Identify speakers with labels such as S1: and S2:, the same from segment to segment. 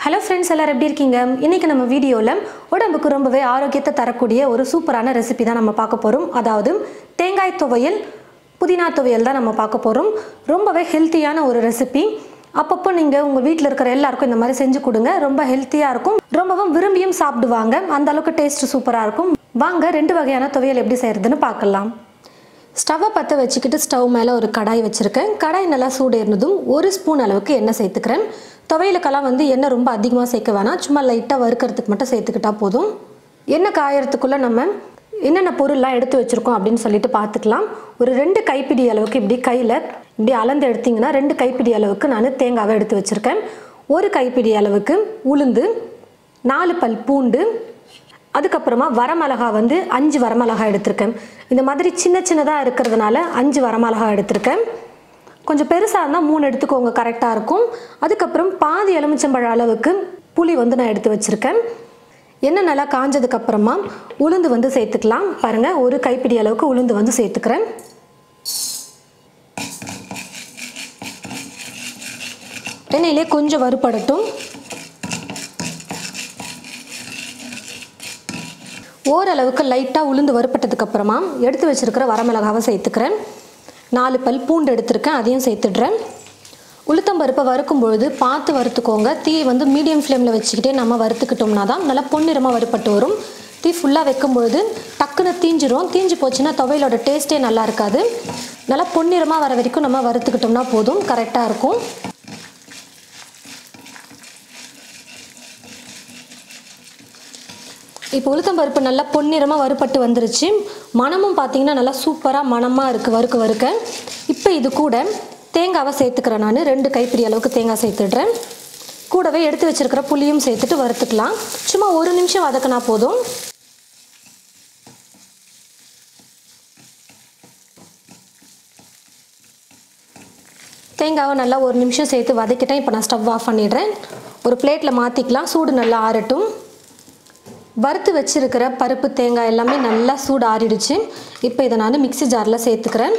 S1: hello friends எல்லாரும் எப்படி இருக்கீங்க இன்றைக்கி நம்ம வீடியோவில் உடம்புக்கு ரொம்பவே ஆரோக்கியத்தை தரக்கூடிய ஒரு சூப்பரான ரெசிபி தான் நம்ம பார்க்க போகிறோம் அதாவது தேங்காய் துவையல் புதினா துவையல் தான் நம்ம பார்க்க போகிறோம் ரொம்பவே ஹெல்த்தியான ஒரு ரெசிபி அப்பப்போ நீங்கள் உங்கள் வீட்டில் இருக்கிற எல்லாருக்கும் இந்த மாதிரி செஞ்சு கொடுங்க ரொம்ப ஹெல்த்தியாக இருக்கும் ரொம்பவும் விரும்பியும் சாப்பிடுவாங்க அந்த அளவுக்கு டேஸ்ட் சூப்பராக இருக்கும் வாங்க ரெண்டு வகையான துவையல் எப்படி செய்கிறதுன்னு பார்க்கலாம் ஸ்டவ்வை பற்ற வச்சுக்கிட்டு ஸ்டவ் மேலே ஒரு கடாய் வச்சுருக்கேன் கடாய் நல்லா சூடேறினதும் ஒரு ஸ்பூன் அளவுக்கு எண்ணெய் சேர்த்துக்கிறேன் துவையலுக்கெல்லாம் வந்து எண்ணெய் ரொம்ப அதிகமாக சேர்க்க வேணாம் சும்மா லைட்டாக வறுக்கிறதுக்கு மட்டும் சேர்த்துக்கிட்டா போதும் எண்ணெய் காயறதுக்குள்ளே நம்ம என்னென்ன பொருள்லாம் எடுத்து வச்சுருக்கோம் அப்படின்னு சொல்லிட்டு பார்த்துக்கலாம் ஒரு ரெண்டு கைப்பிடி அளவுக்கு இப்படி கையில் இப்படி அளந்து எடுத்திங்கன்னா ரெண்டு கைப்பிடி அளவுக்கு நான் தேங்காவை எடுத்து வச்சுருக்கேன் ஒரு கைப்பிடி அளவுக்கு உளுந்து நாலு பல் பூண்டு அதுக்கப்புறமா வரமிளகா வந்து அஞ்சு வரமிளகா எடுத்திருக்கேன் இந்த மாதிரி சின்ன சின்னதாக இருக்கிறதுனால அஞ்சு வரமிளகா எடுத்திருக்கேன் கொஞ்சம் பெருசாக இருந்தால் மூணு எடுத்துக்கோங்க கரெக்டாக இருக்கும் அதுக்கப்புறம் பாதி எலுமிச்சம்பழம் அளவுக்கு புளி வந்து நான் எடுத்து வச்சுருக்கேன் எண்ணெய் நல்லா காஞ்சதுக்கப்புறமா உளுந்து வந்து சேர்த்துக்கலாம் பாருங்கள் ஒரு கைப்பிடி அளவுக்கு உளுந்து வந்து சேர்த்துக்கிறேன் எண்ணெயிலே கொஞ்சம் வறுபடட்டும் ஓரளவுக்கு லைட்டாக உளுந்து வறுப்பட்டதுக்கு அப்புறமா எடுத்து வச்சுருக்கிற வரமிளகாவை சேர்த்துக்கிறேன் நாலு பல் பூண்டு எடுத்திருக்கேன் அதையும் சேர்த்துடுறேன் உளுத்தம்பருப்பை வறுக்கும் பொழுது பார்த்து வறுத்துக்கோங்க தீ வந்து மீடியம் ஃப்ளேமில் வச்சுக்கிட்டே நம்ம வறுத்துக்கிட்டோம்னா தான் நல்லா பொன்னிறமாக வறுப்பட்டு வரும் தீ ஃபுல்லாக வைக்கும் பொழுது டக்குன்னு தீஞ்சிரும் தீஞ்சு போச்சுன்னா துவையலோட டேஸ்ட்டே நல்லா இருக்காது நல்லா பொன்னிறமாக வர வரைக்கும் நம்ம வறுத்துக்கிட்டோம்னா போதும் கரெக்டாக இருக்கும் இப்போ உளுத்தம்பருப்பு நல்லா பொன்னிறமாக வறுபட்டு வந்துருச்சு மணமும் பார்த்தீங்கன்னா நல்லா சூப்பராக மணமாக இருக்குது வறுக்க வறுக்க இப்போ இது கூட தேங்காவை சேர்த்துக்கிறேன் நான் ரெண்டு கைப்பிடி அளவுக்கு தேங்காய் சேர்த்துடுறேன் கூடவே எடுத்து வச்சுருக்கிற புளியும் சேர்த்துட்டு வறுத்துக்கலாம் சும்மா ஒரு நிமிஷம் வதக்கினா போதும் தேங்காவை நல்லா ஒரு நிமிஷம் சேர்த்து வதக்கிட்டேன் இப்போ நான் ஸ்டவ் ஆஃப் பண்ணிடுறேன் ஒரு பிளேட்டில் மாற்றிக்கலாம் சூடு நல்லா ஆறட்டும் வறுத்து வச்சிருக்கிற பருப்பு தேங்காய் எல்லாமே நல்லா சூடு ஆறிடுச்சு இப்போ இதை நான் மிக்ஸி ஜாரில் சேர்த்துக்கிறேன்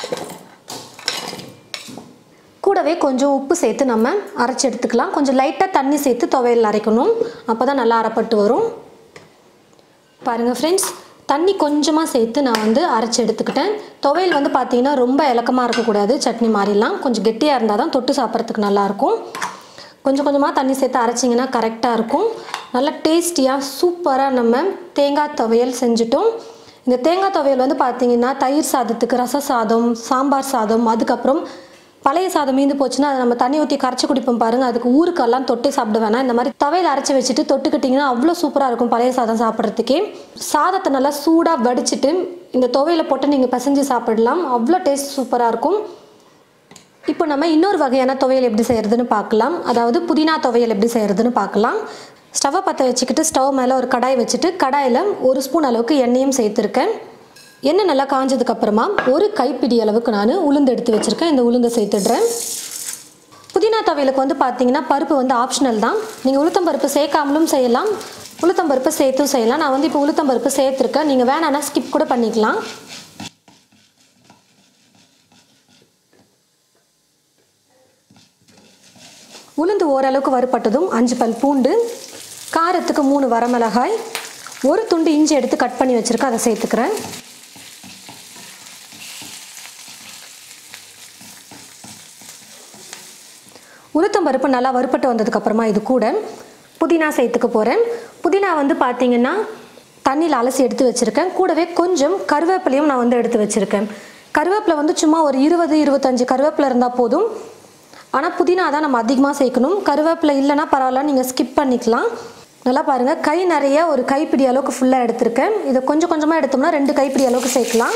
S1: கூடவே கொஞ்சம் உப்பு சேர்த்து நம்ம அரைச்சி எடுத்துக்கலாம் கொஞ்சம் லைட்டாக தண்ணி சேர்த்து துவையல் அரைக்கணும் அப்போ தான் நல்லா அரைப்பட்டு வரும் பாருங்கள் ஃப்ரெண்ட்ஸ் தண்ணி கொஞ்சமாக சேர்த்து நான் வந்து அரைச்சி எடுத்துக்கிட்டேன் துவையல் வந்து பார்த்தீங்கன்னா ரொம்ப இலக்கமாக இருக்கக்கூடாது சட்னி மாதிரிலாம் கொஞ்சம் கெட்டியாக இருந்தால் தான் தொட்டு சாப்பிட்றதுக்கு நல்லாயிருக்கும் கொஞ்சம் கொஞ்சமாக தண்ணி சேர்த்து அரைச்சிங்கன்னா கரெக்டாக இருக்கும் நல்லா டேஸ்டியாக சூப்பராக நம்ம தேங்காய் துவையல் செஞ்சுட்டோம் இந்த தேங்காய் துவையல் வந்து பார்த்திங்கன்னா தயிர் சாதத்துக்கு ரச சாதம் சாம்பார் சாதம் அதுக்கப்புறம் பழைய சாதம் மீந்து போச்சுன்னா அதை நம்ம தண்ணி ஊற்றி கரைச்சி குடிப்போம் பாருங்கள் அதுக்கு ஊருக்கெல்லாம் தொட்டு சாப்பிட வேணாம் இந்த மாதிரி துவையல் அரைச்சி வச்சுட்டு தொட்டுக்கிட்டிங்கன்னா அவ்வளோ சூப்பராக இருக்கும் பழைய சாதம் சாப்பிட்றதுக்கே சாதத்தை நல்லா சூடாக வடிச்சிட்டு இந்த துவையில போட்டு நீங்கள் பிசைஞ்சு சாப்பிடலாம் அவ்வளோ டேஸ்ட் சூப்பராக இருக்கும் இப்போ நம்ம இன்னொரு வகையான துவையல் எப்படி செய்கிறதுன்னு பார்க்கலாம் அதாவது புதினா துவையல் எப்படி செய்கிறதுன்னு பார்க்கலாம் ஸ்டவ்வை பற்ற வச்சுக்கிட்டு ஸ்டவ் மேலே ஒரு கடாய் வச்சுட்டு கடாயில் ஒரு ஸ்பூன் அளவுக்கு எண்ணெயும் சேர்த்துருக்கேன் எண்ணெய் நல்லா காஞ்சதுக்கப்புறமா ஒரு கைப்பிடி அளவுக்கு நான் உளுந்து எடுத்து வச்சுருக்கேன் இந்த உளுந்தை சேர்த்துடுறேன் புதினா துவையலுக்கு வந்து பார்த்தீங்கன்னா பருப்பு வந்து ஆப்ஷனல் தான் நீங்கள் உளுத்தம்பருப்பு சேர்க்காமலும் செய்யலாம் உளுத்தம்பருப்பு சேர்த்தும் செய்யலாம் நான் வந்து இப்போ உளுத்தம்பருப்பு சேர்த்துருக்கேன் நீங்கள் வேணான்னா ஸ்கிப் கூட பண்ணிக்கலாம் உளுந்து ஓரளவுக்கு வறுப்பட்டதும் அஞ்சு பல் பூண்டு காரத்துக்கு மூணு வரமிளகாய் ஒரு துண்டு இஞ்சி எடுத்து கட் பண்ணி வச்சுருக்கேன் அதை சேர்த்துக்கிறேன் உளுத்தம்பருப்பு நல்லா வறுப்பட்டு வந்ததுக்கப்புறமா இது கூட புதினா சேர்த்துக்க போகிறேன் புதினா வந்து பார்த்தீங்கன்னா தண்ணியில் அலசி எடுத்து வச்சுருக்கேன் கூடவே கொஞ்சம் கருவேப்பிலையும் நான் வந்து எடுத்து வச்சுருக்கேன் கருவேப்பிலை வந்து சும்மா ஒரு இருபது இருபத்தஞ்சு கருவேப்பிலை இருந்தால் போதும் ஆனால் புதினா தான் நம்ம அதிகமாக சேர்க்கணும் கருவேப்பிலை இல்லைன்னா பரவாயில்ல நீங்கள் ஸ்கிப் பண்ணிக்கலாம் நல்லா பாருங்கள் கை நிறைய ஒரு கைப்பிடி அளவுக்கு ஃபுல்லாக எடுத்திருக்கேன் இதை கொஞ்சம் கொஞ்சமாக எடுத்தோம்னா ரெண்டு கைப்பிடி அளவுக்கு சேர்க்கலாம்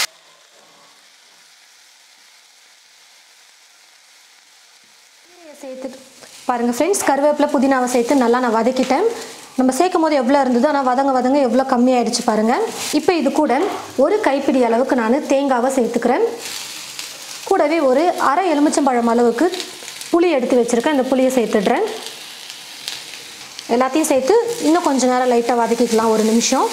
S1: சேர்த்து பாருங்கள் ஃப்ரெண்ட்ஸ் கருவேப்பிலை புதினாவை சேர்த்து நல்லா நான் வதக்கிட்டேன் நம்ம சேர்க்கும் போது எவ்வளோ இருந்தது ஆனால் வதங்க வதங்க எவ்வளோ கம்மியாயிடுச்சு பாருங்கள் இப்போ இது கூட ஒரு கைப்பிடி அளவுக்கு நான் தேங்காவை சேர்த்துக்கிறேன் கூடவே ஒரு அரை எலுமிச்சம்பழம் அளவுக்கு புளி எடுத்து வச்சுருக்கேன் இந்த புளியை சேர்த்துடுறேன் எல்லாத்தையும் சேர்த்து இன்னும் கொஞ்சம் நேரம் லைட்டாக வதக்கிக்கலாம் ஒரு நிமிஷம்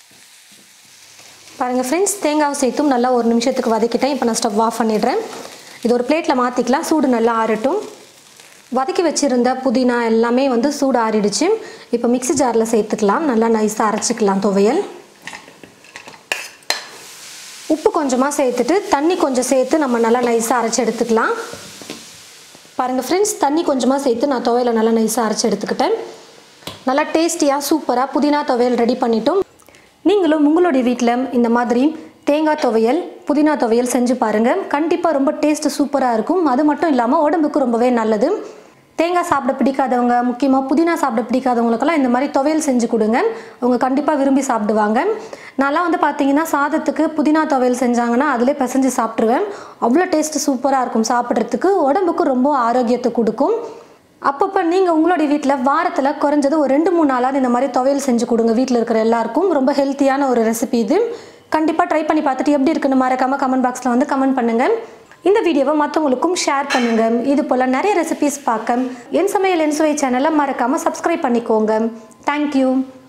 S1: பாருங்கள் ஃப்ரெண்ட்ஸ் தேங்காவை சேர்த்தும் நல்லா ஒரு நிமிஷத்துக்கு வதக்கிட்டேன் இப்போ நான் ஸ்டவ் ஆஃப் பண்ணிடுறேன் இது ஒரு பிளேட்டில் மாற்றிக்கலாம் சூடு நல்லா ஆறட்டும் வதக்கி வச்சுருந்த புதினா எல்லாமே வந்து சூடு ஆறிடுச்சு இப்போ மிக்ஸி ஜாரில் சேர்த்துக்கலாம் நல்லா நைஸாக அரைச்சிக்கலாம் துவையல் உப்பு கொஞ்சமாக சேர்த்துட்டு தண்ணி கொஞ்சம் சேர்த்து நம்ம நல்லா நைஸாக அரைச்சி எடுத்துக்கலாம் பாருங்கள் ஃப்ரெண்ட்ஸ் தண்ணி கொஞ்சமாக சேர்த்து நான் துவையலை நல்லா நைஸாக அரைச்சி எடுத்துக்கிட்டேன் நல்லா டேஸ்டியாக சூப்பராக புதினா துவையல் ரெடி பண்ணிட்டோம் நீங்களும் உங்களுடைய வீட்டில் இந்த மாதிரி தேங்காய் துவையல் புதினா துவையல் செஞ்சு பாருங்கள் கண்டிப்பாக ரொம்ப டேஸ்ட் சூப்பராக இருக்கும் அது மட்டும் இல்லாமல் உடம்புக்கு ரொம்பவே நல்லது தேங்காய் சாப்பிட பிடிக்காதவங்க முக்கியமாக புதினா சாப்பிட பிடிக்காதவங்களுக்கெல்லாம் இந்த மாதிரி துவையல் செஞ்சு கொடுங்க அவங்க கண்டிப்பாக விரும்பி சாப்பிடுவாங்க நான்லாம் வந்து பார்த்தீங்கன்னா சாதத்துக்கு புதினா துவையல் செஞ்சாங்கன்னா அதிலே பிசைஞ்சு சாப்பிட்ருவேன் அவ்வளோ டேஸ்ட் சூப்பராக இருக்கும் சாப்பிட்றதுக்கு உடம்புக்கு ரொம்ப ஆரோக்கியத்தை கொடுக்கும் அப்பப்போ நீங்கள் உங்களுடைய வீட்டில் வாரத்தில் குறைஞ்சது ஒரு ரெண்டு மூணு நாளாவது இந்த மாதிரி துவையல் செஞ்சு கொடுங்க வீட்டில் இருக்கிற எல்லாருக்கும் ரொம்ப ஹெல்த்தியான ஒரு ரெசிபி இது கண்டிப்பாக ட்ரை பண்ணி பார்த்துட்டு எப்படி இருக்குன்னு மறக்காமல் கமெண்ட் பாக்ஸில் வந்து கமெண்ட் பண்ணுங்கள் இந்த வீடியோவை மற்றவங்களுக்கும் ஷேர் பண்ணுங்கள் இது போல் நிறைய ரெசிபிஸ் பார்க்க என் சமையல் என் சுவை சேனலை மறக்காமல் சப்ஸ்கிரைப் பண்ணிக்கோங்க தேங்க்யூ